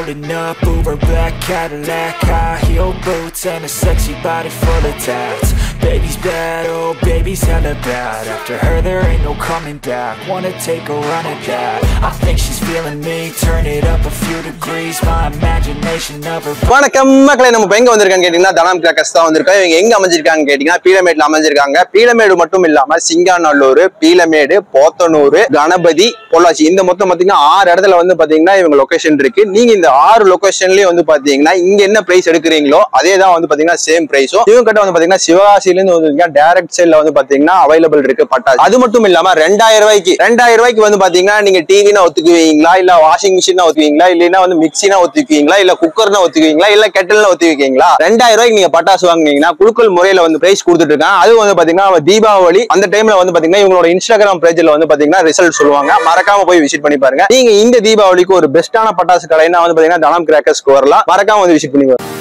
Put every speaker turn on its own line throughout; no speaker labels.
Loading up, Uber black Cadillac High heel boots and a sexy body full of tats Baby's bad, oh baby's hella bad After her there ain't no coming back Wanna take a run at that I think she's feeling me Turn it up a few degrees My imagination of her
வணக்கம் மக்களை நம்ம இப்ப எங்க வந்திருக்காங்க கேட்டீங்கன்னா தனம் crackers தான் வந்திருக்கோம் இவங்க எங்க அமைஞ்சிருக்காங்க கேட்டீங்கன்னா பீலமேட்ல அமைஞ்சிருக்காங்க பீலமேடு மட்டும் இல்லாம சிங்காநல்லூர் பீலமேடு போத்தனூர் கணபதி பொள்ளாச்சி இந்த மொத்தம் பாத்தீங்கன்னா ஆறு இடத்துல வந்து பாத்தீங்கன்னா இவங்க லொகேஷன் இருக்கு நீங்க இந்த ஆறு லொகேஷன்லயே வந்து பாத்தீங்கன்னா இங்க என்ன பிரைஸ் எடுக்கிறீங்களோ அதே தான் வந்து பாத்தீங்கன்னா சேம் பிரைஸும் இவங்க கிட்ட வந்து பாத்தீங்கன்னா சிவகாசில இருந்து வந்து டைரக்ட் சேல்ல வந்து பாத்தீங்கன்னா அவைலபிள் இருக்கு பட்டாசு அது மட்டும் இல்லாம ரெண்டாயிரம் ரூபாய்க்கு ரெண்டாயிரம் ரூபாய்க்கு வந்து பாத்தீங்கன்னா நீங்க டிவினா ஒத்துக்குவீங்களா இல்ல வாஷிங் மிஷினா ஒத்துக்குவீங்களா இல்லைன்னா வந்து மிக்சினா ஒத்துக்குவீங்களா இல்ல குக்கர்னா ஒத்துக்குவீங்களா இல்ல கெட்டல்னா ஒத்துக்குவீங்களா ரெண்டாயிரம் ரூபாய்க்கு நீங்க பட்டாசு வாங்குனீங்கன்னா குழுக்கள் முறையில வந்து பிரைஸ் கொடுத்துட்டு இருக்காங்க அது வந்து பாத்தீங்கன்னா தீபாவளி அந்த டைம்ல வந்து பாத்தீங்கன்னா இவங்களோட இன்ஸ்டாகிராம் பேஜ்ல வந்து பாத்தீங்கன்னா ரிசல்ட் சொல்லுவாங்க மறக்காம போய் விசிட் பண்ணி பாருங்க நீங்க இந்த தீபாவளிக்கு ஒரு பெஸ்டான பட்டாசு கடைன்னா வந்து பாத்தீங்கன்னா தனம் கிராக்கர்ஸ்க்கு வரலாம் மறக்காம வந்து விசிட் பண்ணி பாருங்க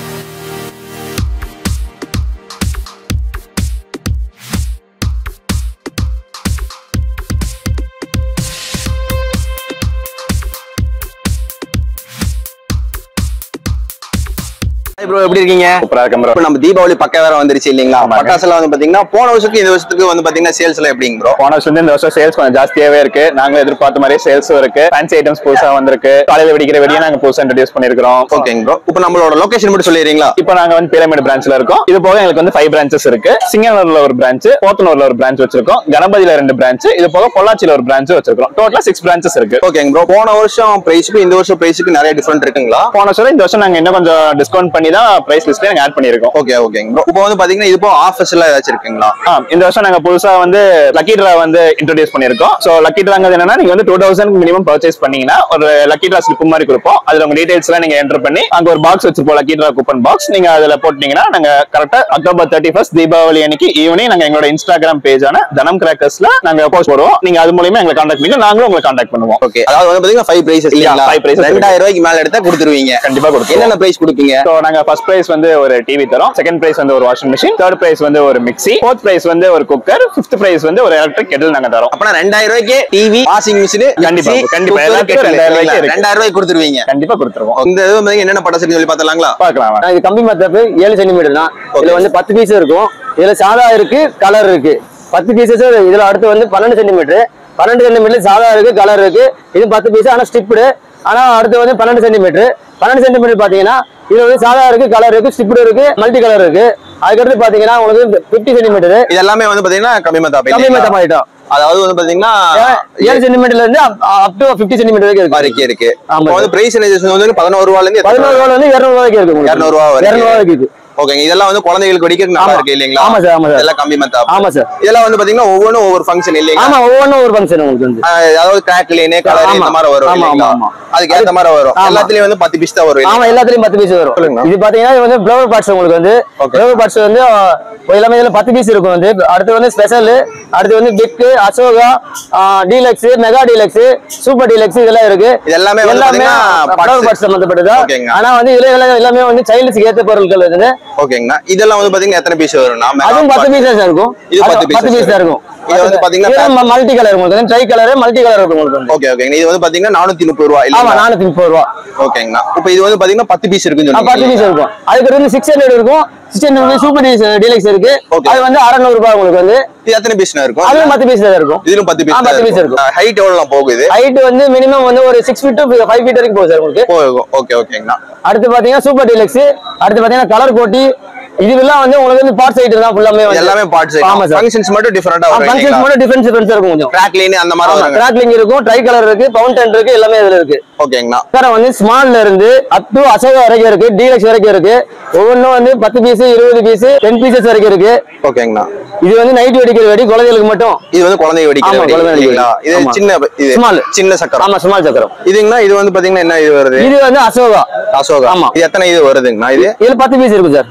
ப்ரோ எப்படி இருக்கீங்க
சூப்பரா இருக்கேன் ப்ரோ
இப்ப நம்ம தீபாவளி பக்க வேற வந்துருச்சு இல்லீங்களா
ஆமாங்க.
பட்டாசு எல்லாம் வந்து பாத்தீங்கன்னா போன வருஷத்துக்கு இந்த வருஷத்துக்கு வந்து பாத்தீங்கன்னா சேல்ஸ் எல்லாம் எப்படிங்க ப்ரோ
போன வருஷம் வந்து இந்த வருஷம் சேல்ஸ் கொஞ்சம் ஜாஸ்தியாவே இருக்கு நாங்க எதிர்பார்த்த மாதிரியே சேல்ஸும் இருக்கு ஃபேன்சி ஐட்டம்ஸ் புதுசா வந்திருக்கு காலையில வெடிக்கிற வெடியை நாங்க புதுசா இன்ட்ரடியூஸ் பண்ணிருக்கோம்
ஓகேங்க ப்ரோ இப்போ நம்மளோட லொகேஷன் மட்டும் சொல்லிடுறீங்களா
இப்போ நாங்க வந்து பிரமிட் பிரான்ச்ல இருக்கோம் இது போக எங்களுக்கு வந்து ஃபைவ் பிரான்ச்சஸ் இருக்கு சிங்கனூர்ல ஒரு பிரான்ச் போத்தனூர்ல ஒரு பிரான்ச் வச்சிருக்கோம் கணபதியில ரெண்டு பிரான்ச் இது போக பொள்ளாச்சியில ஒரு பிரான்ச் வச்சிருக்கோம் டோட்டலா சிக்ஸ் பிரான்ச்சஸ் இருக்கு
ஓகேங்க ப்ரோ போன வருஷம் பிரைஸுக்கு இந்த வருஷம் பிரைஸுக்கு நிறைய டிஃபரெண்ட் இருக்குங்களா
போன வருஷம் இந்த வருஷம் நாங்க இன்னும் கொஞ்சம் டிஸ்கவுண்ட் பண்ணி தான் பிரைஸ் லிஸ்ட்ல நாங்க ஆட் பண்ணிருக்கோம்
ஓகே ஓகேங்க ப்ரோ இப்போ வந்து பாத்தீங்கன்னா இது போக ஆஃபர்ஸ் எல்லாம் ஏதாச்சும் இருக்குங்களா
ஆ, இந்த வருஷம் நாங்க புதுசா வந்து லக்கி டிரா வந்து இன்ட்ரோடியூஸ் பண்ணிருக்கோம் சோ லக்கி டிராங்கிறது என்னன்னா நீங்க வந்து டூ தௌசண்ட் மினிமம் பர்ச்சேஸ் பண்ணீங்கன்னா ஒரு லக்கி டிரா ஸ்லிப் மாதிரி கொடுப்போம் அதுல உங்க டீடைல்ஸ் எல்லாம் நீங்க என்டர் பண்ணி அங்க ஒரு பாக்ஸ் வச்சிருப்போம் லக்கி டிரா கூப்பன் பாக்ஸ் நீங்க அதுல போட்டீங்கன்னா நாங்க கரெக்டா அக்டோபர் தேர்ட்டி ஃபர்ஸ்ட் தீபாவளி அன்னைக்கு ஈவினிங் நாங்க எங்களோட இன்ஸ்டாகிராம் பேஜான தனம் கிராக்கர்ஸ்ல நாங்க போஸ்ட் போடுவோம் நீங்க அது மூலியமா எங்களை கான்டாக்ட் பண்ணி நாங்களும் உங்களை கான்டாக்ட் பண்ணுவோம்
ஓகே அதாவது வந்து பாத்தீங்கன்னா ஃபைவ் பிரைசஸ் இல்லைங்களா
five prices இருக்கு.
ரெண்டாயிரம் ரூபாய்க்கு மேல எடுத்தா கொடுத்துருவீங்க
கண்டிப்பா கொடுத்துருவோம்.
என்னென்ன பிரைஸ் கொடுப்பீங்க
ஸோ நாங்க ஃபர்ஸ்ட் பிரைஸ் வந்து ஒரு டிவி தரோம் செகண்ட் பிரைஸ் வந்து ஒரு வாஷிங் மிஷின் தேர்ட் பிரைஸ் வந்து ஒரு மிக்ஸி ஃபோர்த் பிரைஸ் வந்து ஒரு குக்கர் ஃபிஃப்த் பிரைஸ் வந்து ஒரு எலக்ட்ரிக் கெட்டில் நாங்க தரோம்
அப்பனா ரெண்டாயிரம் ரூபாய்க்கு டிவி வாஷிங் மிஷின்
கண்டிப்பா, கண்டிப்பா. எல்லாத்துக்கும் ரெண்டாயிரம் ரூபாய்க்கு இருக்கு.
ரெண்டாயிரம் ரூபாய்க்கு கொடுத்துருவீங்க
கண்டிப்பா கொடுத்துருவோம்
இந்த இது வந்து என்னென்ன பட்டாசு சொல்லி பார்த்தலாங்களா
பார்க்கலாம் வாங்க.
நான் இது கம்பி மத்தப்பு ஏழு சென்டிமீட்டர் தான் இதுல வந்து பத்து பீஸ் இருக்கும் இதுல சாதா இருக்கு கலர் இருக்கு பத்து பீசஸ் இதுல அடுத்து வந்து பன்னெண்டு சென்டிமீட்டர் பன்னெண்டு சென்டிமீட்டர் சாதா இருக்கு கலர் இருக்கு இது பத்து பீஸ் ஆனா ஸ்டிப்டு ஆனா அடுத்து வந்து பன்னெண்டு சென்டிமீட்டர் பன்னெண்டு சென்டிமீட்டர் பாத்தீங்கன்னா இதுல வந்து சாதா இருக்கு கலர் இருக்கு ஸ்டிப்டு இருக்கு மல்டி கலர் இருக்கு அதுக்கடுத்து பாத்தீங்கன்னா உங்களுக்கு பிப்டி சென்டிமீட்டர்
இது எல்லாமே வந்து பாத்தீங்கன்னா கம்மி மத்தாப்பு
கம்பி
இல்லைங்களா?
மத்தம் ஆயிட்டோம்
அதாவது வந்து பாத்தீங்கன்னா
ஏழு சென்டிமீட்டர்ல இருந்து அப் டு பிப்டி சென்டிமீட்டர் வரைக்கும் இருக்கு
வரைக்கும் இருக்கு
ஆமா
இப்போ வந்து பிரைஸ் வந்து பதினோரு ரூபால இருந்து
பதினோரு ரூபாய் வந்து இருநூறு ரூபாய்க்கு இருக்கு உங்களுக்கு.
இருநூறு ரூபா வரைக்கும்.
இருநூறு ரூபாய்க்கு இருக்கு
ஓகேங்க இதெல்லாம் வந்து குழந்தைகளுக்கு வெடிக்கிறது நல்லா
ஆமா.
இருக்கு இல்லைங்களா
ஆமா சார், ஆமா சார்.
இதெல்லாம் கம்மி மத்தாப்பு
ஆமா சார்
இதெல்லாம் வந்து பாத்தீங்கன்னா ஒவ்வொன்றும் ஒவ்வொரு ஃபங்க்ஷன் இல்லைங்களா
ஆமா ஒவ்வொன்றும் ஒரு ஃபங்க்ஷன் உங்களுக்கு வந்து
ஆஹ் அதாவது கிராக் லைனு கலர்
ஆமா.
இந்த மாதிரி வரும்
ஆமா,
இல்லைங்களா
ஆமா,
அதுக்கு ஏத்த மாதிரி வரும்
ஆமா.
எல்லாத்துலயும் வந்து பத்து பீஸ் தான் வரும்
ஆமா எல்லாத்துலயும் பத்து பீஸ் வரும்
சொல்லுங்க.
இது பாத்தீங்கன்னா இது வந்து ஃபிளவர் பார்ட்ஸ் உங்களுக்கு வந்து
Okay.
ஃபிளவர் பார்ட்ஸ் வந்து அஹ், எல்லாமே இதுல பத்து பீஸ் இருக்கும் வந்து அடுத்து வந்து ஸ்பெஷல் அடுத்து வந்து big Ashoka deluxe mega deluxe super deluxe இதெல்லாம் இருக்கு
இது எல்லாமே வந்து
எல்லாமே
பாத்தீங்கன்னா
ஃபிளவர்
parts.
பார்ட்ஸ் சம்பந்தப்பட்டதா
ஓகேங்க.
ஆனா வந்து இதுல எல்லாம் எல்லாமே வந்து சைல்டுக்கு ஏத்த பொருட்கள் வந்து
ஓகேங்கண்ணா இதெல்லாம் வந்து பாத்தீங்கன்னா எத்தனை பீஸ் வரும் நாம
அதுவும் பத்து பீஸ் தான் இருக்கும்
இது
அது
பத்து pieces
பத்து பீஸ் தான் இருக்கும்
இது வந்து பாத்தீங்கன்னா
மல்டி கலர் உங்களுக்கு ட்ரை கலர் மல்டி கலர் இருக்கும் உங்களுக்கு வந்து
ஓகே ஓகேங்க இது வந்து பாத்தீங்கன்னா நானூத்தி முப்பது ரூபா
ஆமா
இல்லைங்களா
நானூத்தி முப்பது ரூபா
ஓகேங்கண்ணா இப்போ இது வந்து பாத்தீங்கன்னா பத்து பீஸ் இருக்குன்னு
ஆ, பத்து பீஸ்
சொன்னீங்க
இருக்கும் அதுக்கு வந்து சிக்ஸ் ஹண்ட்ரட் இருக்கும் சிக்ஸ் ஹண்ட்ரட் சூப்பர் டீலக்ஸ் இருக்கு
Okay.
அது வந்து அறநூறு ரூபாய் உங்களுக்கு வந்து
இது எத்தனை பீஸ்னா இருக்கும்
அதுவும் பத்து பீஸ் தான் இருக்கும்
இதுலும் பத்து
ஆ, பத்து
பீஸ்
piece இருக்கும்.
ஹைட் எவ்வளவு போகுது
ஹைட் வந்து மினிமம் வந்து ஒரு six feet to five feet வரைக்கும் போகுது சார் உங்களுக்கு
போகும் ஓகே ஓகேங்கண்ணா
அடுத்து பாத்தீங்கன்னா சூப்பர் டீலக்ஸ் அடுத்து பாத்தீங்கன்னா கலர் கோட்டி இதுவெல்லாம் வந்து உங்களுக்கு வந்து பார்ட்ஸ் ஐட்டம் தான் ஃபுல்லாமே வந்து
எல்லாமே பார்ட்ஸ்
ஆமா சார்
ஃபங்க்ஷன்ஸ் மட்டும் டிஃபரெண்டா வரும்
ஃபங்க்ஷன்ஸ் மட்டும் டிஃபரன்ஸ் டிஃபரன்ஸ் இருக்கும் கொஞ்சம்
கிராக் லைன் அந்த மாதிரி வருங்க
கிராக்லிங் இருக்கும் ட்ரை கலர் இருக்கு பவுண்டன் இருக்கு எல்லாமே இதுல இருக்கு
ஓகேங்கண்ணா
சார் வந்து ஸ்மால்ல இருந்து அப் டு அசோகா வரைக்கும் இருக்கு டீலக்ஸ் வரைக்கும் இருக்கு ஒவ்வொன்றும் வந்து பத்து பீஸ் இருபது பீஸ் டென் பீசஸ் வரைக்கும் இருக்கு
ஓகேங்கண்ணா
இது வந்து நைட் வெடிக்கிற வெடி குழந்தைகளுக்கு மட்டும்
இது வந்து குழந்தை வெடிக்கிற
ஆமா,
வெடி
குழந்தை வெடி.
இல்லைங்களா இது
ஆமா.
சின்ன இது
Small.
சின்ன சக்கரம்
ஆமா ஸ்மால் சக்கரம்
இதுங்கண்ணா இது வந்து பாத்தீங்கன்னா என்ன இது வருது
இது வந்து அசோகா
அசோகா
ஆமா.
இது எத்தனை இது வருதுங்கண்ணா இது
இதுல பத்து பீஸ் இருக்கும் சார்
பத்து பீஸ்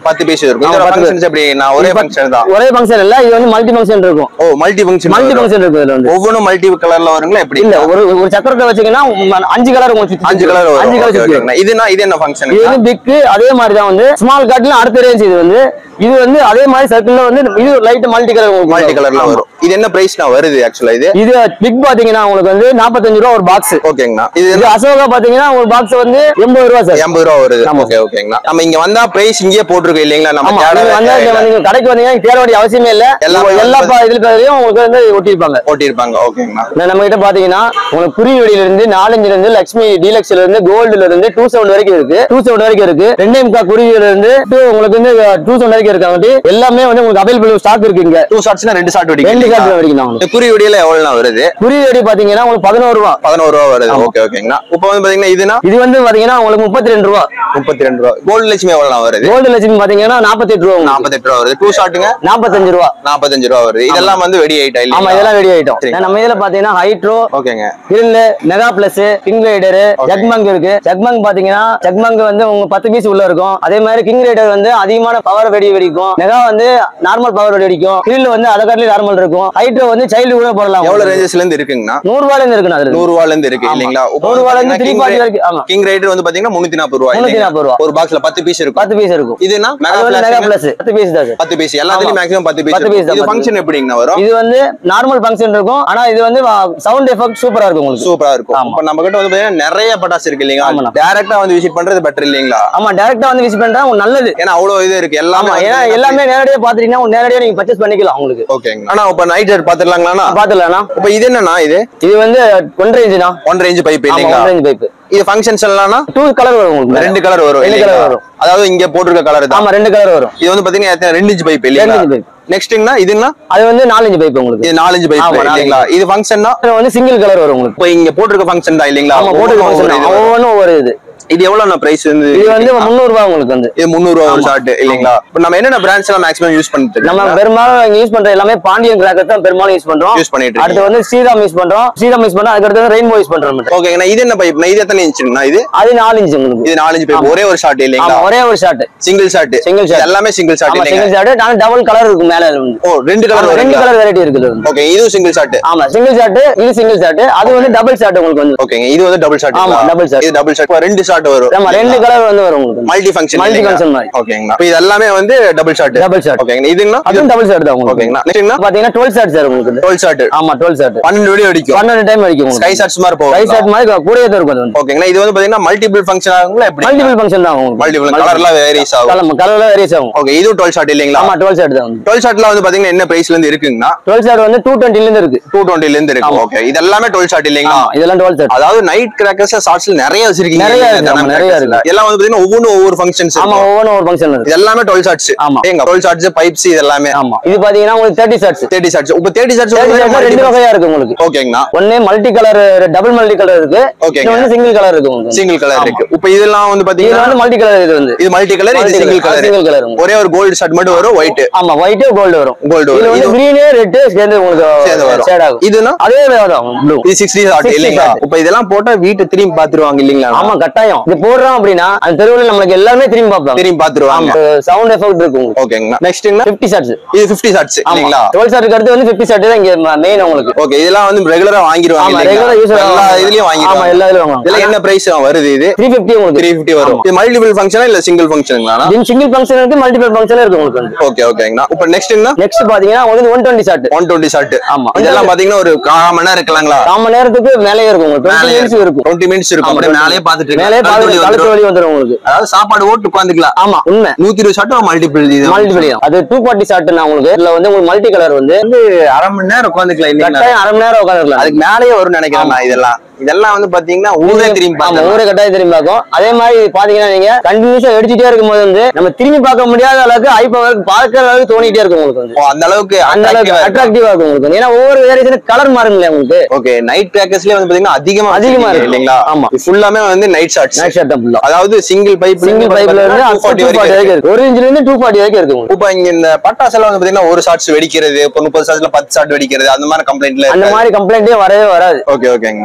இருக்கும்
ஆமா,
இதோட
பத்து
ஃபங்க்ஷன்ஸ் எப்படி நான் ஒரே ஃபங்க்ஷன் தான்
ஒரே ஃபங்க்ஷன் இல்ல இது வந்து மல்டி ஃபங்க்ஷன் இருக்கும்
oh multi function
multi function இருக்கும் இதுல வந்து
ஒவ்வொன்றும் மல்டி கலர்ல வருங்களா எப்படி
இல்ல ஒரு ஒரு சக்கரத்தை வச்சீங்கன்னா உம், அஞ்சு கலர் உங்களுக்கு சுத்தி
அஞ்சு கலர்
அஞ்சு
வரும்
கலர்
Okay,
சுத்தி
okay. இதுனா இது என்ன ஃபங்க்ஷன்
இது வந்து பிக் அதே மாதிரி தான் வந்து ஸ்மால் காட்ல அடுத்த ரேஞ்ச் இது வந்து இது வந்து அதே மாதிரி சர்க்கிள்ல வந்து இது லைட் மல்டி கலர்
மல்டி கலர்ல வரும் இது என்ன பிரைஸ்னா வருது ஆக்சுவலா இது
இது பிக் பாத்தீங்கன்னா உங்களுக்கு வந்து 45 ரூபா ஒரு பாக்ஸ்
ஓகேங்கண்ணா இது
இது அசோகா பாத்தீங்கன்னா ஒரு பாக்ஸ் வந்து எண்பது ரூபா சார்
எண்பது ரூபா வருது
ஆமா.
ஓகே ஓகேங்கண்ணா நம்ம இங்க வந்தா பிரைஸ் இங்கேயே போட்டிருக்கோம் இல்லைங்களா நம்ம
ஆமா
தேட
நீங்க வந்தா
வேண்டிய
இங்க நீங்க கடைக்கு வந்தீங்கன்னா தேட வேண்டிய அவசியமே இல்ல
எல்லாமே
எல்லா எல்லா
வந்து-
பா- இதுல பேரையும் உங்களுக்கு வந்து ஒட்டியிருப்பாங்க
போட்டிருப்பாங்க ஓகேங்கண்ணா
நம்ம கிட்ட பாத்தீங்கன்னா உங்களுக்கு குறிவெடியில இருந்து நாலஞ்சுல இருந்து லட்சுமி டீலக்ஸ்ல இருந்து கோல்டுல இருந்து டூ செவன் வரைக்கும் இருக்கு டூ செவன் வரைக்கும் இருக்கு ரெண்டே முக்கா குருவியில இருந்து to உங்களுக்கு வந்து டூ செவன் வரைக்கும் இருக்காங்க எல்லாமே வந்து உங்களுக்கு அவைலபிள் ஸ்டாக் இருக்கு இங்க
டூ ஷார்ட்ஸ்னா ரெண்டு ஷார்ட்
ரெண்டு
வெடிக்கும்
காட்டு வரைக்கும் தான் உங்களுக்கு.
இந்த குறி வெடியில எவ்வளவுண்ணா வருது
குறிவெடி பாத்தீங்கன்னா உங்களுக்கு பதினோரு ரூபா
பதினோரு ரூபா வருது ஓகே ஓகேங்கண்ணா இப்போ வந்து பாத்தீங்கன்னா இதுனா
இது வந்து பாத்தீங்கன்னா உங்களுக்கு முப்பத்தி ரெண்டு ரூபா
முப்பத்தி ரெண்டு ரூபா கோல்டு லட்சுமி எவ்வளவு வருது
கோல்டு லட்சுமி பாத்தீங்கன்னா நாற்பத்தி எட்டு ரூபா உங்களுக்கு.
நாற்பத்தெட்டு ரூபா வருது டூ ஷாட்டுங்க
நாற்பத்தஞ்சு ரூபா
நாற்பத்தஞ்சு ரூபா வருது இதெல்லாம் வந்து வெடி ஐட்டா
ஆமா
இல்ல
இதெல்லாம் ரெடி ஆயிட்டோம்
சரி.
நம்ம இதுல பாத்தீங்கன்னா ஹைட்ரோ
ஓகேங்க
grill mega plus king rider
Okay.
ஜக்மங் இருக்கு ஜக்மங் பாத்தீங்கன்னா ஜக்மங் வந்து உங்க பத்து பீஸ் உள்ள இருக்கும் அதே மாதிரி கிங் ரைடர் வந்து அதிகமான பவர் வெடி வெடிக்கும் மெகா வந்து நார்மல் பவர் வெடி வெடிக்கும் கிரில் வந்து அதை காட்டிலும் நார்மல் இருக்கும் ஹைட்ரோ வந்து சைல்டு கூட போடலாம்
எவ்வளவு ரேஞ்சஸ்ல இருந்து இருக்குங்கண்ணா
நூறு ரூபாயில இருந்து இருக்குண்ணா அதுல
நூறு ரூபால இருந்து இருக்கு
ஆமா.
இல்லீங்களா
நூறு ரூபாயில இருந்து த்ரீ ஃபார்ட்டி வரைக்கும் ஆமா
கிங் ரைடர் வந்து பாத்தீங்கன்னா முன்னூத்தி நாற்பது ரூபாய்
முன்னூத்தி நாற்பது ரூபா
ஒரு பாக்ஸ்ல பத்து பீஸ் இருக்கும்
பத்து பீஸ் இருக்கும்
இதுனா
அது வந்து மெகா
மெகா
பிளஸ் பத்து பீஸ் தான் சார்
பத்து பீஸ் எல்லாத்துலயும்
ஆமா.
மேக்ஸிமம் பத்து பீஸ்
பத்து piece தான்,
இது
பத்து
ஃபங்க்ஷன் எப்படிங்கண்ணா வரும்
இது வந்து நார்மல் ஃபங்க்ஷன் இருக்கும் ஆனா இது வந்து சவுண்ட் எஃபெக்ட் சூப்பரா இருக்கும் உங்களுக்கு
சூப்பரா இருக்கும்
ஆமா.
இப்ப நம்ம கிட்ட வந்து பாத்தீங்கன்னா நிறைய பட்டாசு இருக்கு இல்லீங்களா
ஆமாண்ணா.
டைரக்டா வந்து விசிட் பண்றது பெட்டர் இல்லீங்களா
ஆமா டைரக்டா வந்து விசிட் பண்றா உங்களுக்கு நல்லது
ஏன்னா அவ்வளவு இது இருக்கு எல்லாமே
ஆமா ஏன்னா எல்லாமே நேரடியா பாத்துட்டீங்கன்னா உங்களுக்கு நேரடியா நீங்க பர்ச்சேஸ் பண்ணிக்கலாம் உங்களுக்கு
ஓகேங்க ஆனா இப்ப நைட் ரைட் பாத்துடலாங்களா
பாத்துலாம்
இப்ப இது என்னன்னா இது
இது வந்து ஒன் ரேஞ்சுனா
ஒன் ரேஞ்ச் பைப்
ஆமா
இல்லீங்களா
ஒன் ரேஞ்ச் பைப்
இது ஃபங்க்ஷன்ஸ் எல்லாம்
டூ கலர் வரும் உங்களுக்கு
ரெண்டு கலர் வரும்
ரெண்டு
இல்லீங்களா?
colour வரும்.
அதாவது இங்க போட்டிருக்க கலர் தான்
ஆமா ரெண்டு கலர் வரும்
இது வந்து பாத்தீங்கன்னா எத்தனை? ரெண்டு இன்ச் பைப் இல்லீங்களா
ரெண்டு inch pipe.
நெக்ஸ்ட்னா இதுன்னா
அது வந்து நாலஞ்சு பைப் உங்களுக்கு
இது நாலஞ்சு பைப்
ஆமா, நாலஞ்சு
இல்லீங்களா இது ஃபங்க்ஷன்னா
இது வந்து சிங்கிள் கலர் வரும் உங்களுக்கு
இப்ப இங்க போட்டிருக்க ஃபங்க்ஷன் தான் இல்லீங்களா
ஆமா போட்டு
ஒவ்வொன்றும் ஒவ்வொரு இது வரும்.
ஒவ்வொன்றும் ஒவ்வொரு இது
இது எவ்வளவு பிரைஸ் வந்து
இது வந்து முந்நூறு ரூபாய் உங்களுக்கு வந்து
இது முந்நூறு ரூபா ஒரு ஷார்ட் இல்லீங்களா இப்ப நம்ம என்னென்ன பிராண்ட்ஸ் எல்லாம் மேக்ஸிமம் யூஸ் பண்ணிட்டு
நம்ம
இருக்கோம்
பெரும்பாலும் யூஸ் பண்ற எல்லாமே பாண்டியன் கிராக்கர் தான் பெரும்பாலும் யூஸ் பண்றோம்
யூஸ் பண்ணிட்டு
அடுத்து
இருக்கீங்க
வந்து ஸ்ரீராம் யூஸ் பண்றோம் ஸ்ரீராம் யூஸ் பண்றோம் அதுக்கடுத்து ரெயின்போ யூஸ் பண்றோம் மட்டும்.
ஓகேங்கண்ணா இது என்ன பைப் இது எத்தனை இன்ச்சுங்கண்ணா இது
அது நாலு இன்ச் உங்களுக்கு
இது நாலஞ்சு பைப் ஒரே ஒரு ஷார்ட்
ஆமா
இல்லீங்களா
ஒரே ஒரு shot
single shot
Single shot.
எல்லாமே சிங்கிள் ஷார்ட்
ஆமா
இல்லைங்க
சிங்கிள் ஷாட் ஆனா டபுள் கலர் இருக்கும் மேல வந்து
ஓ ரெண்டு கலர்
ஆமா, ரெண்டு
வருங்களா
கலர் வெரைட்டி இருக்குது வந்து.
ஓகே இதுவும் சிங்கிள் ஷார்ட்
ஆமா சிங்கிள் ஷாட் இது சிங்கிள் ஷாட் அது வந்து டபுள் ஷாட் உங்களுக்கு வந்து
ஓகேங்க இது வந்து டபுள் ஷார்ட்
ஆமா, double shot.
இது டபுள் ஷார்ட் ரெண்டு ஷார்ட் வரும்
ஆமா ரெண்டு கலர் வந்து வரும் உங்களுக்கு
மல்டி ஃபங்க்ஷன்
Multi function மாதிரி.
ஓகேங்களா இப்போ இது எல்லாமே வந்து டபுள் ஷார்ட்
Double shot.
ஓகேங்க இதுங்கண்ணா
அதுவும் டபுள் ஷாட் தான் உங்களுக்கு
ஓகேங்கண்ணா நெக்ஸ்ட்ங்கண்ணா
பாத்தீங்கன்னா டுவெல் ஷாட் சார் உங்களுக்கு இது.
டுவெல் ஷார்ட்
ஆமா டுவெல் ஷாட்
பன்னெண்டு வெடி அடிக்கும்
பன்னெண்டு டைம் அடிக்கும்
ஸ்கை ஷார்ட்ஸ் மாதிரி
ஸ்கை
போகும்
ஷாட் மாதிரி கூடயே தான் இருக்கும் அது வந்து
ஓகேங்களா இது வந்து பாத்தீங்கன்னா மல்டிபிள் ஃபங்க்ஷன் ஆகுங்களா எப்படி
மல்டிபிள் ஃபங்க்ஷன் தான் உங்களுக்கு
மல்டிபிள் கலர்லாம் வேரியஸ் ஆகும்
கலர் கலர்ல வேரியஸ் ஆகும்
ஓகே இதுவும் டுவெல் ஷார்ட் இல்லைங்களா
ஆமா டுவெல் ஷாட் தான் வந்து
டுவெல் ஷார்ட்ல வந்து பாத்தீங்கன்னா என்ன பிரைஸ்ல இருந்து இருக்குங்கண்ணா
டுவெல் ஷாட் வந்து டூ டுவெண்ட்டில இருந்து இருக்கு
டூ டுவெண்ட்டில இருந்து இருக்கு
ஆமா.
ஓகே இது எல்லாமே டுவெல் ஷார்ட் இல்லைங்களா
ஆமா இதெல்லாம் டுவெல் ஷாட்
அதாவது நைட் கிராக்கர்ஸ் ஷார்ட்ஸ்ல நிறைய வச்சிருக்கீங்க
நிறைய
நீங்க
இருக்கு, ஆமா,
தனம்
நிறைய
crackers ல.
இருக்கு.
எல்லாம் வந்து பாத்தீங்கன்னா ஒவ்வொன்றும் ஒவ்வொரு ஃபங்க்ஷன்ஸ்
ஆமா ஒவ்வொன்றும் ஒரு ஃபங்க்ஷன் இருக்கு
இது எல்லாமே டுவெல் ஷார்ட்ஸ்
ஆமா.
ஏங்க டுவெல் ஷார்ட்ஸ் பைப்ஸ் இது எல்லாமே
ஆமா இது பாத்தீங்கன்னா உங்களுக்கு தேர்ட்டி ஷாட்ஸ்
தேர்ட்டி ஷார்ட்ஸ் இப்போ தேர்ட்டி
தேர்ட்டி ஷாட்ஸ் ரெண்டு
ஷார்ட்ஸ்
வகையா இருக்கு உங்களுக்கு
ஓகேங்கண்ணா
ஒண்ணு multi colour double multi colour இருக்கு
ஓகேங்க.
இது வந்து சிங்கிள் கலர் இருக்கு உங்களுக்கு
சிங்கிள் கலர்
ஆமா.
இருக்கு இப்போ இதெல்லாம் வந்து
இதுல
பாத்தீங்கன்னா
வந்து மல்டி கலர் இது வந்து
இது மல்டி கலர் இது
Multi
single
colour.
Colour
Single colour.
ஒரே ஒரு கோல்டு ஷர்ட் மட்டும் வரும் ஒயிட்
ஆமா ஒயிட் கோல்டு வரும்
Gold வரும்.
இதுல வந்து
இது-
கிரீனு ரெட் சேர்ந்து
சேர்ந்து
உங்களுக்கு
வரும்
ஷேட் ஆகும்
இதுனா
அதே தான் ப்ளூ
இது சிக்ஸ்டி ஷார்ட்
60
இல்லைங்களா
shot.
இப்போ இதெல்லாம் போட்டா வீட்டை திரும்பி பாத்துருவாங்க இல்லைங்களா
ஆமா கட்டாயம் இது போடுறோம் அப்படின்னா அந்த தெருவுல நம்மளுக்கு எல்லாமே திரும்பி பார்ப்பாங்க
திரும்பி பாத்துருவாங்க
சவுண்ட் எஃபெக்ட் இருக்கும் உங்களுக்கு
ஓகேங்கண்ணா நெக்ஸ்ட்ங்கண்ணா
பிப்டி ஷாட்ஸ்
இது ஃபிஃப்டி ஷார்ட்ஸ் இல்லைங்களா
டுவெல் ஷாட்டுக்கு அடுத்து வந்து பிப்டி ஷாட் தான் இங்க மெயின் உங்களுக்கு
ஓகே இதெல்லாம் வந்து ரெகுலரா வாங்கிருவாங்க
ஆமா
இல்லைங்களா?
ரெகுலர் யூஸ்
எல்லா இதுலயும்
ஆமா
வாங்கிருவாங்க
எல்லா இதுலயும் வாங்குவாங்க
இதெல்லாம் என்ன பிரைஸ் வருது இது
த்ரீ பிப்டி உங்களுக்கு
த்ரீ ஃபிஃப்டி வரும் இது மல்டிபிள் ஃபங்க்ஷனா இல்ல சிங்கிள் ஃபங்க்ஷனுங்களா
இது சிங்கிள் ஃபங்க்ஷன் இருக்கு மல்டிபிள் ஃபங்க்ஷன் இருக்கு உங்களுக்கு வந்து
ஓகே ஓகேங்கண்ணா இப்போ நெக்ஸ்ட்ங்கண்ணா
நெக்ஸ்ட் பாத்தீங்கன்னா உங்களுக்கு one twenty shot
one twenty shot
ஆமா.
இதெல்லாம் பாத்தீங்கன்னா ஒரு கால் மணி நேரம் இருக்கலாங்களா
கால் மணி நேரத்துக்கு மேலேயே இருக்கும் உங்களுக்கு டுவெண்ட்டி மினிட்ஸ் இருக்கும்
டுவெண்ட்டி மினிட்ஸ் இருக்கும் அப்படியே மேலே பாத்துட்டு
மேலே
இருக்கலாம்.
பாத்து
கழுத்து
கழுத்து
வலி
வலி வந்துடும் உங்களுக்கு
வந்துரும். அதாவது சாப்பாடு ஓட்டு உட்காந்துக்கலாம்
ஆமா உண்மை
நூத்தி இருபது ஷார்ட் மல்டிபிள் இது
மல்டிபிள் அது டூ பார்ட்டி ஷாட்னா உங்களுக்கு இதுல வந்து உங்களுக்கு மல்டி கலர் வந்து
அரை மணி நேரம் உட்காந்துக்கலாம் இல்லைங்களா
கட்டாயம் அரை மணி நேரம் உட்காந்துருக்கலாம்
அதுக்கு மேலேயே வரும்னு நினைக்கிறேன் நான் இதெல்லாம் இதெல்லாம் வந்து பாத்தீங்கன்னா ஊரே திரும்பி
ஆமா
பார்க்கலாம்
ஊரே கட்டாயம் திரும்பி பார்க்கும் அதே மாதிரி பாத்தீங்கன்னா நீங்க கண்டினியூஸா அடிச்சுட்டே இருக்கும்போது வந்து நம்ம திரும்பி பார்க்க முடியாத அளவுக்கு ஐ பவருக்கு பார்க்கிற அளவுக்கு தோணிட்டே இருக்கும் உங்களுக்கு வந்து
ஓ, அந்த அளவுக்கு
அந்த அளவுக்கு அட்ராக்டிவா இருக்கும் உங்களுக்கு வந்து. ஏன்னா ஒவ்வொரு வேரியேஷன் கலர் மாறும் இல்லையா உங்களுக்கு
ஓகே நைட் கிராக்கர்ஸ்லயே வந்து பாத்தீங்கன்னா அதிகமா
அதிகமா
வச்சிருக்கீங்க
இருக்கு.
இல்லைங்களா
ஆமா.
இது ஃபுல்லாமே வந்து நைட் ஷாட்ஸ்
நைட் ஷாட் தான் ஃபுல்லா
அதாவது சிங்கிள் பைப்
சிங்கிள் பைப்ல இருந்து டூ ஃபார்ட்டி வரைக்கும் இருக்கு ஒரு இன்ச்ல இருந்து டூ ஃபார்ட்டி வரைக்கும் இருக்கு உங்களுக்கு
இப்ப இங்க இந்த பட்டாசு எல்லாம் வந்து பாத்தீங்கன்னா ஒரு ஷாட்ஸ் வெடிக்கிறது இப்போ முப்பது ஷாட்ஸ்ல பத்து ஷாட் வெடிக்கிறது அந்த மாதிரி கம்ப்ளைண்ட்ல
அந்த மாதிரி கம்ப்ளைண்டே வரவே வராது
ஓகே ஓகேங்கண்ணா
ஏன்னா நம்ம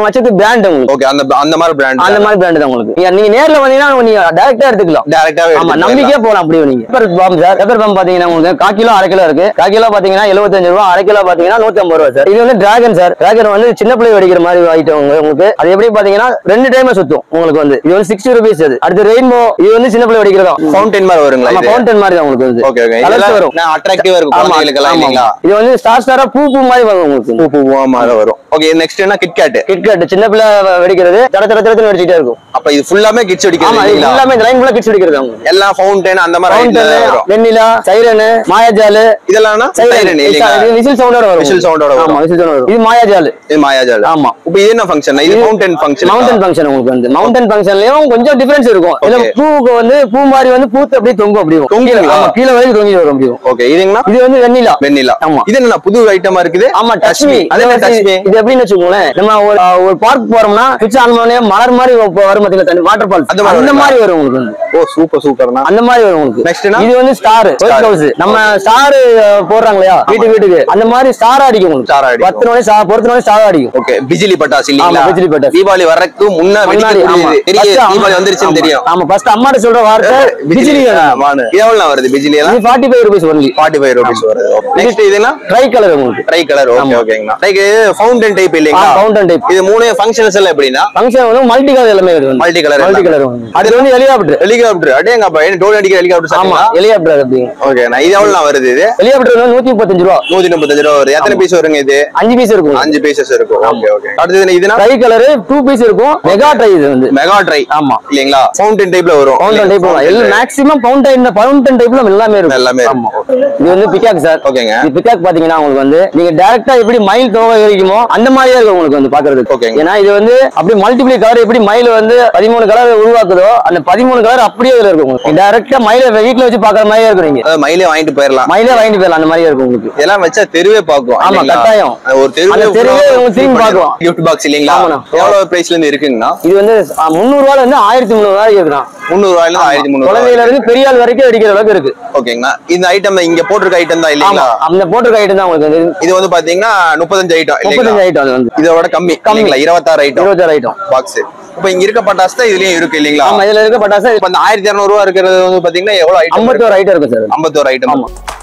மச்சத்து பிராண்ட் உங்களுக்கு
ஓகே அந்த அந்த மாதிரி பிராண்ட்
அந்த மாதிரி பிராண்ட் தான் உங்களுக்கு நீங்க- நீங்க நேர்ல வந்தீங்கன்னா நீங்க டைரக்டா எடுத்துக்கலாம்
டைரக்டாவே
ஆமா நம்பிக்கையா போலாம் அப்படி நீங்க pepper bomb sir pepper bomb பாத்தீங்கன்னா உங்களுக்கு கால் கிலோ அரை கிலோ இருக்கு கால் கிலோ பாத்தீங்கன்னா 75 ரூபா அரை கிலோ பாத்தீங்கன்னா நூத்தி ஐம்பது ரூபா சார் இது வந்து டிராகன் சார் டிராகன் வந்து சின்ன பிள்ளை வெடிக்கிற மாதிரி ஐட்டம் உங்களுக்கு அது எப்படி பாத்தீங்கன்னா ரெண்டு டைம் சுத்தும் உங்களுக்கு வந்து இது வந்து சிக்ஸ்டி ருபீஸ் அது அடுத்து ரெயின்போ இது வந்து சின்ன பிள்ளை வெடிக்கிறதா
ஃபவுண்டன் மாதிரி வருங்களா
ஆமா
இது
ஃபவுண்டன் மாதிரி தான் உங்களுக்கு வந்து
ஓகே ஓகே
கலர்ஸ் வரும்
இதெல்லாம் அட்ராக்டிவா இருக்கும்
ஆமா,
குழந்தைகளுக்கு எல்லாம்
ஆமா,
இல்லீங்களா
ஆமா. இது வந்து ஸ்டார் ஸ்டாரா பூ பூ மாதிரி வரும் உங்களுக்கு
பூ பூவா மாதிரி வரும் ஓகே நெக்ஸ்ட் என்ன கிட்கேட்
கிட்கட் சின்ன பிள்ளை வெடிக்கிறது தட தட தடத்துல வெடிச்சிட்டே இருக்கும்
அப்ப இது ஃபுல்லாமே கிட்ஸ்
ஆமா
அடிக்கிறது
இது
இல்லீங்களா
எல்லாமே இந்த லைன் ஃபுல்லா கிட்ஸ் வெடிக்கிறது அவங்க
எல்லாம் ஃபவுண்டன் அந்த மாதிரி
ஃபவுண்டன்
item தான் வரும்
வெண்ணிலா சைரனு மாயாஜாலு
இதெல்லாம் சைரன் இல்லீங்களா
விசில் சவுண்டோட வரும்
Whistle sound ஓட வரும்.
ஆமா விசில் சவுண்டோட வரும் இது மாயாஜாலு
இது மாயாஜால்
ஆமா.
இப்போ இது என்ன ஃபங்க்ஷன் இது ஃபவுண்டன் ஃபங்க்ஷன்
மவுண்டன் ஃபங்க்ஷன் உங்களுக்கு வந்து மவுண்டன் ஃபங்க்ஷன்லயும் கொஞ்சம் டிஃபரன்ஸ் இருக்கும் இதுல
Okay.
பூவுக்கு வந்து பூ மாதிரி வந்து பூத்து அப்படியே தொங்கும் அப்படியே
தொங்குங்களா?
ஆமா கீழே வரைக்கும் தொங்கி வரும் அப்படியே
ஓகே இதுங்கண்ணா
இது வந்து வெண்ணிலா
வெண்ணிலா
ஆமா.
இது என்ன புது ஐட்டமா இருக்குது
ஆமா டச் மீ
அது என்ன டச் மீ
இது எப்படின்னு வச்சுக்கோங்களேன் நம்ம ஒரு ஒரு பார்க் போறோம்னா சுவிட்ச் ஆன் பண்ணே மலர் மாதிரி வ- வரும் பாத்தீங்களா தண்ணி வாட்டர் ஃபால்ஸ்
அந்த மாதிரி
அந்த
வருங்களா?
மாதிரி வரும் உங்களுக்கு வந்து
ஓ சூப்பர் சூப்பர்ண்ணா
அந்த மாதிரி வரும் உங்களுக்கு
Next என்ன?
இது வந்து ஸ்டார் ஒயிட்
Star.
ஹவுஸ் நம்ம ஸ்டார் போடுறாங்க இல்லையா வீட்டு வீட்டுக்கு அந்த மாதிரி ஸ்டார் அடிக்கும் உங்களுக்கு
Star அடிக்கும்.
பத்து நோய் பொறுத்த நோய் ஸ்டார் அடிக்கும்
ஓகே பிஜிலி பட்டாசு இல்லீங்களா
ஆமா, பிஜிலி பட்டாசு.
தீபாவளி வர்றதுக்கு முன்ன
முன்னாடி, ஆமா.
வெடிக்கக்கூடியது தெரியும்
First ஆமா.
தீபாவளி வந்துருச்சுன்னு
ஆமா.
தெரியும்
ஆமா ஃபர்ஸ்ட் அம்மாட்ட சொல்ற வார்த்தை பிஜிலி
மானு இது எவ்வளவு வருது பிஜிலி எல்லாம்
இது forty five rupees only
forty five rupees வருது நெக்ஸ்ட் இதுனா
ட்ரை கலர் உங்களுக்கு
ட்ரை கலர் ஓகே ஓகேங்கண்ணா லைக் ஃபவுண்டன் டைப் இல்லீங்களா
ஆ, fountain type.
இது மூணு ஃபங்க்ஷன்ஸ் எல்லாம் எப்படின்னா
ஃபங்க்ஷன் வந்து மல்டி கலர் எல்லாமே வருது
மல்டி கலர்
மல்டி கலர் அது வந்து ஹெலிகாப்டர்
ஹெலிகாப்டர் அடேங்கப்பா என்ன டோல் அடிக்கிற ஹெலிகாப்டர்
ஆமா
சாப்பிட்டா
ஹெலிகாப்டர் அது அப்படி
ஓகே நான் இது எவ்வளவு வருது இது
ஹெலிகாப்டர் வந்து நூத்தி முப்பத்தஞ்சு ரூபா
நூத்தி முப்பத்தஞ்சு ரூபா வருது எத்தனை பீஸ் வருங்க இது
அஞ்சு பீஸ் இருக்கும்
அஞ்சு பீசஸ் இருக்கும் ஓகே ஓகே அடுத்தது இதுனா
ட்ரை கலர் டூ பீஸ் இருக்கும் மெகா ட்ரை இது வந்து
மெகா ட்ரை
ஆமா
இல்லீங்களா ஃபவுண்டன் டைப்ல வரும்
பவுண்டன் டைப் எல்லாம் மேக்ஸிமம் பவுண்டன் பவுண்டன் டைப்ல எல்லாமே இருக்கும்
எல்லாமே
ஆமா
இருக்கும்
இது வந்து பிகாக் சார்
ஓகேங்க
இது பிகாக் பாத்தீங்கன்னா உங்களுக்கு வந்து நீங்க டைரக்டா எப்படி மயில் தோகை இருக்குமோ அந்த மாதிரியே இருக்கும் உங்களுக்கு வந்து பாக்குறதுக்கு
ஓகேங்க.
ஏன்னா இது வந்து அப்படி மல்டிப்ளை கலர் எப்படி மயில் வந்து பதிமூணு கலர் உருவாக்குதோ அந்த பதிமூணு கலர் அப்படியே இதுல இருக்கும் உங்களுக்கு டைரக்டா மயில வீட்டுல வச்சு பாக்குற மாதிரியே இருக்கும் நீங்க
அதாவது மயிலே வாங்கிட்டு போயிடலாம்
மயிலே வாங்கிட்டு போயிடலாம் அந்த மாதிரியே இருக்கும் உங்களுக்கு
இதெல்லாம் வச்சா தெருவே பாக்கும்
ஆமா, கட்டாயம்.
ஒரு தெருவே
அந்த தெருவே உங்களுக்கு திரும்பி பார்க்கும்.
கிஃப்ட் பாக்ஸ் இல்லீங்களா
ஆமாண்ணா.
எவ்வளவு பிரைஸ்ல இருந்து இருக்குங்கண்ணா
இது வந்து முந்நூறு ரூபாயில இருந்து ஆயிரத்தி முந்நூறு ரூபாய்க்கு இருக்குண்ணா
முந்நூறு ரூபாயில இருந்து ஆயிரத்தி முந்நூறு
குழந்தையில இருந்து பெரிய ஆள் வரைக்கும் அடிக்கிற அளவுக்கு இருக்கு
ஓகேங்கண்ணா இந்த ஐட்டம் இங்க போட்டிருக்க ஐட்டம் தான்
ஆமா
இல்லீங்களா
அந்த போட்டிருக்க ஐட்டம் தான் உங்களுக்கு வந்து
இது வந்து பாத்தீங்கன்னா முப்பத்தஞ்சு ஐட்டம்
முப்பத்தஞ்சு
இல்லீங்களா
ஐட்டம் அது வந்து
இதோட கம்மி கம்மிங்களா இருபத்தாறு ஐட்டம்
இருபத்தாறு ஐட்டம்
பாக்ஸ் இப்ப இங்க இருக்க பட்டாசு தான் இதுலயும் இருக்கு இல்லீங்களா
ஆமா இதுல இருக்க பட்டாசு
இப்ப அந்த ஆயிரத்தி இருநூறு ரூபா இருக்கிறது வந்து பாத்தீங்கன்னா எவ்வளவு ஐட்டம்
ஐம்பத்தோரு ஐட்டம் இருக்கு சார்
ஐம்பத்தோரு ஐட்டம்